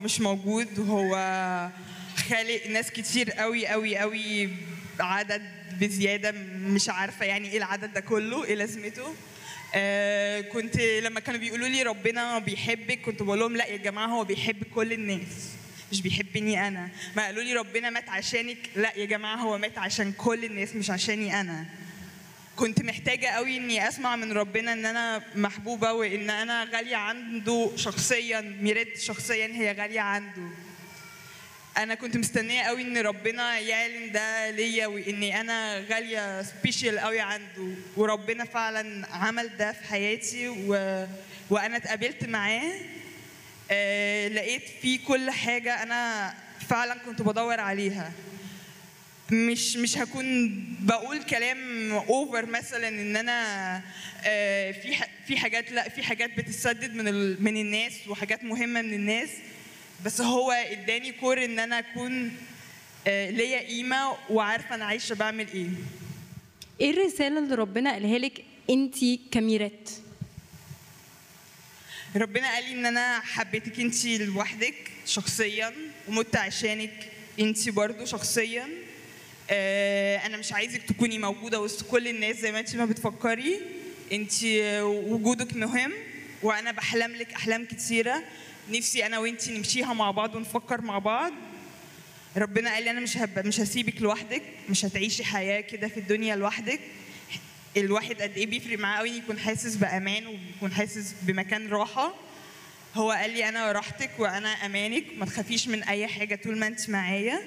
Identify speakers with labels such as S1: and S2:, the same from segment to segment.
S1: مش موجود وهو خالق ناس كتير قوي قوي قوي عدد بزياده مش عارفه يعني ايه العدد ده كله ايه لازمته آه كنت لما كانوا بيقولوا لي ربنا بيحبك كنت بقول لهم لا يا جماعه هو بيحب كل الناس مش بيحبني انا ما قالوا لي ربنا مات عشانك لا يا جماعه هو مات عشان كل الناس مش عشاني انا كنت محتاجة قوي إني أسمع من ربنا إن أنا محبوبة وإن أنا غالية عنده شخصيا ميريت شخصيا هي غالية عنده أنا كنت مستنية قوي إن ربنا يعلن ده ليا وإني أنا غالية سبيشال قوي عنده وربنا فعلا عمل ده في حياتي و... وأنا اتقابلت معاه آه لقيت فيه كل حاجة أنا فعلا كنت بدور عليها مش مش هكون بقول كلام اوفر مثلا ان انا آه، في ح- في حاجات لا في حاجات بتتسدد من ال- من الناس وحاجات مهمه من الناس بس هو اداني كور ان انا اكون آه، ليا قيمه وعارفه انا عايشه بعمل ايه
S2: ايه الرساله اللي ربنا قالها لك انت كميرات
S1: ربنا قال لي ان انا حبيتك انت لوحدك شخصيا ومت عشانك انت برضو شخصيا آه، انا مش عايزك تكوني موجوده وسط كل الناس زي ما انت ما بتفكري انت وجودك مهم وانا بحلم لك احلام كتيره نفسي انا وانت نمشيها مع بعض ونفكر مع بعض ربنا قال لي انا مش هب... مش هسيبك لوحدك مش هتعيشي حياه كده في الدنيا لوحدك الواحد قد ايه بيفرق معاه قوي يكون حاسس بامان ويكون حاسس بمكان راحه هو قال لي انا راحتك وانا امانك ما تخافيش من اي حاجه طول ما انت معايا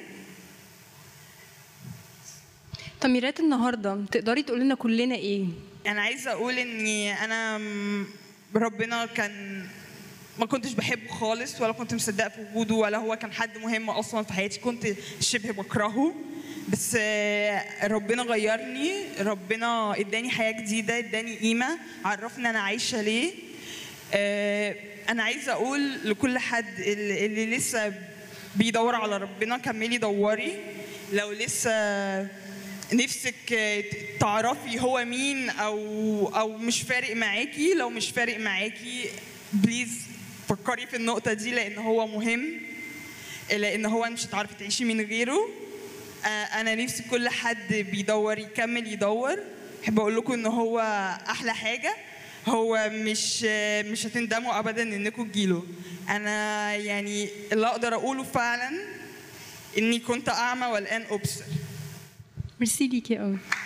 S2: طب ميرات النهارده تقدري تقولي لنا كلنا ايه
S1: انا عايزه اقول اني انا م- ربنا كان ما كنتش بحبه خالص ولا كنت مصدقه في وجوده ولا هو كان حد مهم اصلا في حياتي كنت شبه بكرهه بس آه، ربنا غيرني ربنا اداني حياه جديده اداني قيمه عرفني انا عايشه ليه آه، انا عايزه اقول لكل حد اللي اللي لسه بيدور على ربنا كملي دوري لو لسه نفسك آه، تعرفي هو مين او او مش فارق معاكي لو مش فارق معاكي بليز فكري في النقطه دي لان هو مهم لان هو مش هتعرفي تعيشي من غيره آه، انا نفسي كل حد بيدور يكمل يدور احب اقول لكم ان هو احلى حاجه هو مش آه، مش هتندموا ابدا انكم تجيله انا يعني اللي اقدر اقوله فعلا اني كنت اعمى والان ابصر
S2: ميرسي ليكي قوي